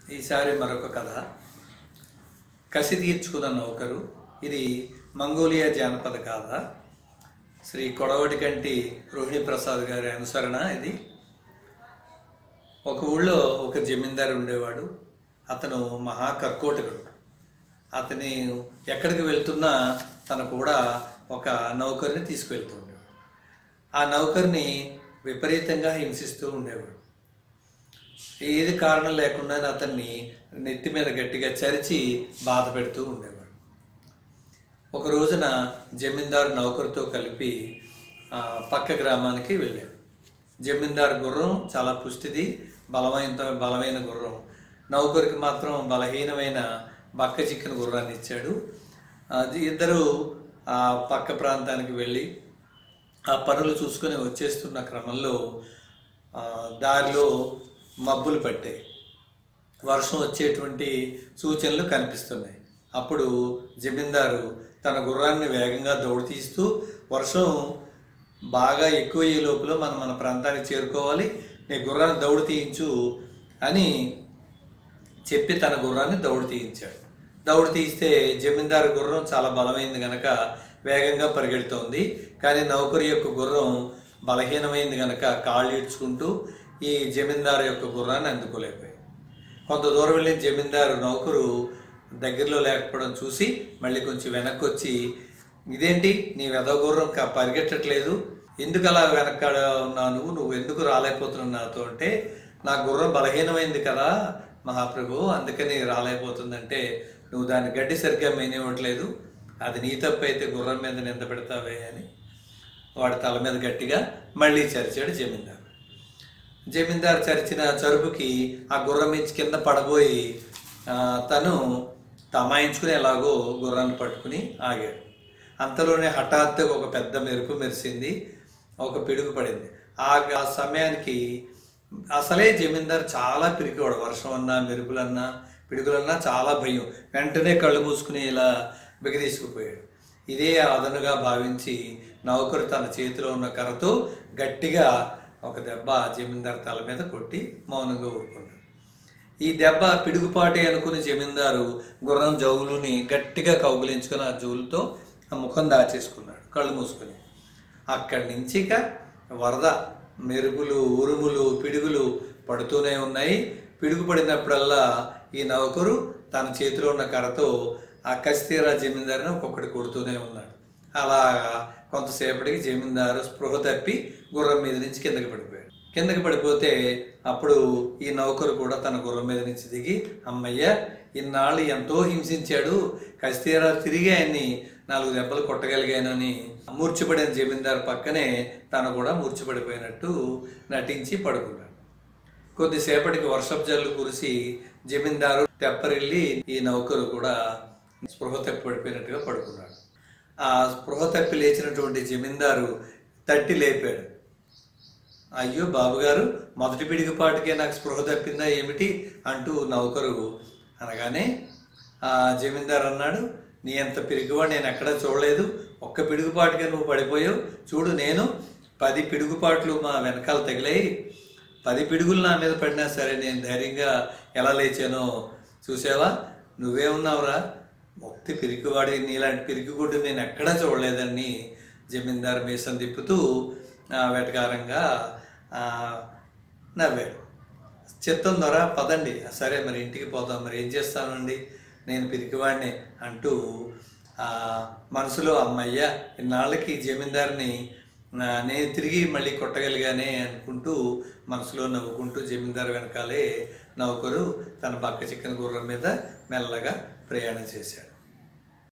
ఈసారి మరొక కథ కసి తీర్చుకున్న నౌకరు ఇది మంగోలియా జానపద గాథ శ్రీ కొడవటి కంటి రోహిణి ప్రసాద్ గారి అనుసరణ ఇది ఒక ఊళ్ళో ఒక జమీందారు ఉండేవాడు అతను మహా కర్కోటకుడు అతని ఎక్కడికి వెళ్తున్నా తను కూడా ఒక నౌకర్ని తీసుకువెళ్తుండేవాడు ఆ నౌకర్ని విపరీతంగా హింసిస్తూ ఉండేవాడు ఏది కారణం లేకుండా అతన్ని నెత్తి మీద గట్టిగా చరిచి బాధ పెడుతూ ఉండేవాడు ఒక రోజున జమీందారు నౌకరుతో కలిపి ఆ, పక్క గ్రామానికి వెళ్ళాడు జమీందారు గుర్రం చాలా పుష్టిది బలమైన బలమైన గుర్రం నౌకరికి మాత్రం బలహీనమైన బక్క చిక్కిన గుర్రాన్ని ఇచ్చాడు అది ఇద్దరు ఆ పక్క ప్రాంతానికి వెళ్ళి ఆ పనులు చూసుకొని వచ్చేస్తున్న క్రమంలో ఆ, దారిలో మబ్బులు పట్టాయి వర్షం వచ్చేటువంటి సూచనలు కనిపిస్తున్నాయి అప్పుడు జమీందారు తన గుర్రాన్ని వేగంగా దౌడు తీస్తూ వర్షం బాగా ఎక్కువ అయ్యే లోపల మనం మన ప్రాంతానికి చేరుకోవాలి నీ గుర్రాన్ని దౌడు తీయించు అని చెప్పి తన గుర్రాన్ని దౌడు తీయించాడు దౌడు తీస్తే జమీందారు గుర్రం చాలా బలమైంది గనక వేగంగా పరిగెడుతోంది కానీ నౌకరు యొక్క గుర్రం బలహీనమైంది గనక కాళ్ళు ఈడ్చుకుంటూ ఈ జమీందారు యొక్క గుర్రాన్ని అందుకోలేకపోయింది కొంత దూరం వెళ్ళి జమీందారు నౌకరు దగ్గరలో లేకపోవడం చూసి మళ్ళీ కొంచెం వెనక్కి వచ్చి ఇదేంటి నీ వెదవ గుర్రం కా- పరిగెట్టట్లేదు ఎందుకు అలా వెనకాడ ఉన్నాను నువ్వు ఎందుకు రాలేకపోతున్నావు నాతో అంటే నా గుర్రం బలహీనమైంది కదా మహాప్రభు అందుకని రాలేకపోతుందంటే నువ్వు దాన్ని గడ్డి సరిగ్గా మేనివ్వట్లేదు అది నీ తప్పు అయితే గుర్రం మీద నింద పెడతావే అని వాడి తల మీద గట్టిగా మళ్ళీ చరిచాడు జమీందారు జమీందారు చరిచిన చరుపుకి ఆ గుర్రం నుంచి కింద పడబోయి ఆ, తను తమాయించుకుని ఎలాగో గుర్రాన్ని పట్టుకుని ఆగాడు అంతలోనే హఠాత్తుగా ఒక పెద్ద మెరుపు మెరిసింది ఒక పిడుగు పడింది ఆ ఆ సమయానికి అసలే జమీందారు చాలా పిరికివాడు వర్షం అన్నా మెరుపులన్నా పిడుగులన్నా చాలా భయం వెంటనే కళ్ళు మూసుకుని ఇలా బిగదీసుకుపోయాడు ఇదే అదనుగా భావించి నౌకరు తన చేతిలో ఉన్న కర్రతో గట్టిగా ఒక దెబ్బ జమీందారు తల మీద కొట్టి మౌనంగా ఊరుకున్నాడు ఈ దెబ్బ పిడుగుపాటే అనుకుని జమీందారు గుర్రం జవులుని గట్టిగా కౌగులించుకుని ఆ జవులతో ఆ ముఖం దాచేసుకున్నాడు కళ్ళు మూసుకొని అక్కడి నుంచి ఇక వరద మెరుపులు ఉరుములు పిడుగులు పడుతూనే ఉన్నాయి పిడుగు పడినప్పుడల్లా ఈ నౌకరు తన చేతిలో ఉన్న కర్రతో ఆ కస్తీరా జమీందారుని ఒక్కొక్కటి కొడుతూనే ఉన్నాడు అలా కొంతసేపటికి జమీందారు స్పృహ తప్పి గుర్రం మీద నుంచి కిందకి పడిపోయాడు కిందకి పడిపోతే అప్పుడు ఈ నౌకరు కూడా తన గుర్రం మీద నుంచి దిగి అమ్మయ్య ఇన్నాళ్ళు ఎంతో హింసించాడు కస్తీరా తిరిగి ఆయన్ని నాలుగు దెబ్బలు కొట్టగలిగానని మూర్చిపడిన జమీందారు పక్కనే తను కూడా మూర్చిపడిపోయినట్టు నటించి పడుకున్నాడు కొద్దిసేపటికి వర్షపు జల్లు కురిసి జమీందారు తెప్పరిల్లి ఈ నౌకరు కూడా స్పృహ తప్పి పడిపోయినట్టుగా పడుకున్నాడు ఆ స్పృహ తప్పి లేచినటువంటి జమీందారు తట్టి లేపాడు అయ్యో బాబుగారు మొదటి పిడిగిపాటికే నాకు స్పృహ తప్పిందా ఏమిటి అంటూ నౌకరు అనగానే ఆ జమీందారు అన్నాడు నీ అంత పిరుగువాడు నేను ఎక్కడా చూడలేదు ఒక్క పిడుగుపాటుగా నువ్వు పడిపోయావు చూడు నేను పది పిడుగుపాట్లు మా వెనకాల తగిలాయి పది పిడుగులు నా మీద పడినా సరే నేను ధైర్యంగా ఎలా లేచానో చూసావా నువ్వే ఉన్నావురా మొక్తి పిరికివాడి నీలాంటి పిరికిగుడ్డు నేను ఎక్కడా చూడలేదని జమీందారు మీసం తిప్పుతూ ఆ, వెటకారంగా ఆ, నవ్వాడు చిత్తం దొర పదండి సరే మరి ఇంటికి పోదాం మరి ఏం చేస్తానండి నేను పిరికివాడిని అంటూ ఆ, మనసులో అమ్మయ్య ఇన్నాళ్ళకి ఈ జమీందారిని ఆ, నేను తిరిగి మళ్ళీ కొట్టగలిగానే అనుకుంటూ మనసులో నవ్వుకుంటూ జమీందారు వెనకాలే నౌకరు తన పక్క చిక్కన గుర్రం మీద మెల్లగా ప్రయాణం చేశాడు